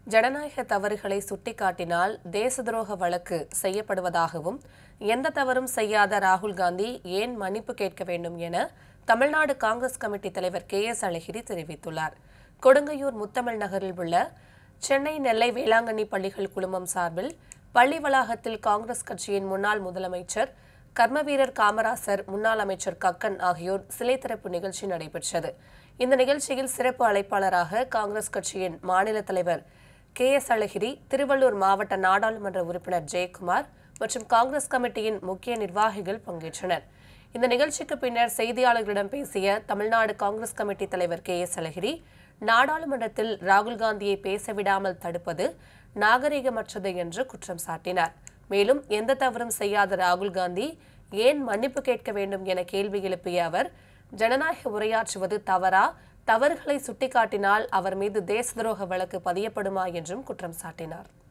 ஜனநாயக தவறுகளை சுட்டிக்காட்டினால் தேச துரோக வழக்கு செய்யப்படுவதாகவும் எந்த தவறும் செய்யாத ராகுல் காந்தி ஏன் மன்னிப்பு கேட்க வேண்டும் என தமிழ்நாடு காங்கிரஸ் கமிட்டி தலைவர் கே எஸ் அழகிரி தெரிவித்துள்ளார் கொடுங்கையூர் முத்தமிழ் நகரில் உள்ள சென்னை நெல்லை வேளாங்கண்ணி பள்ளிகள் குழுமம் சார்பில் பள்ளி வளாகத்தில் காங்கிரஸ் கட்சியின் முன்னாள் முதலமைச்சர் கர்மவீரர் காமராசர் முன்னாள் அமைச்சர் கக்கன் ஆகியோர் சிலை திறப்பு நிகழ்ச்சி நடைபெற்றது இந்த நிகழ்ச்சியில் சிறப்பு அழைப்பாளராக காங்கிரஸ் கட்சியின் மாநில தலைவர் கே எஸ் அழகிரி திருவள்ளூர் மாவட்ட நாடாளுமன்ற உறுப்பினர் ஜெயக்குமார் மற்றும் காங்கிரஸ் கமிட்டியின் முக்கிய நிர்வாகிகள் பங்கேற்றனர் இந்த நிகழ்ச்சிக்கு பின்னர் செய்தியாளர்களிடம் பேசிய தமிழ்நாடு காங்கிரஸ் கமிட்டி தலைவர் கே எஸ் அழகிரி நாடாளுமன்றத்தில் ராகுல் காந்தியை பேச விடாமல் தடுப்பது நாகரிகமற்றது என்று குற்றம் சாட்டினார் மேலும் எந்த தவறும் செய்யாத ராகுல் காந்தி ஏன் மன்னிப்பு கேட்க வேண்டும் என கேள்வி எழுப்பிய அவர் ஜனநாயக உரையாற்றுவது தவறா தவறுகளை சுட்டிக்காட்டினால் அவர் மீது தேச துரோக வழக்கு பதியப்படுமா என்றும் குற்றம் சாட்டினார்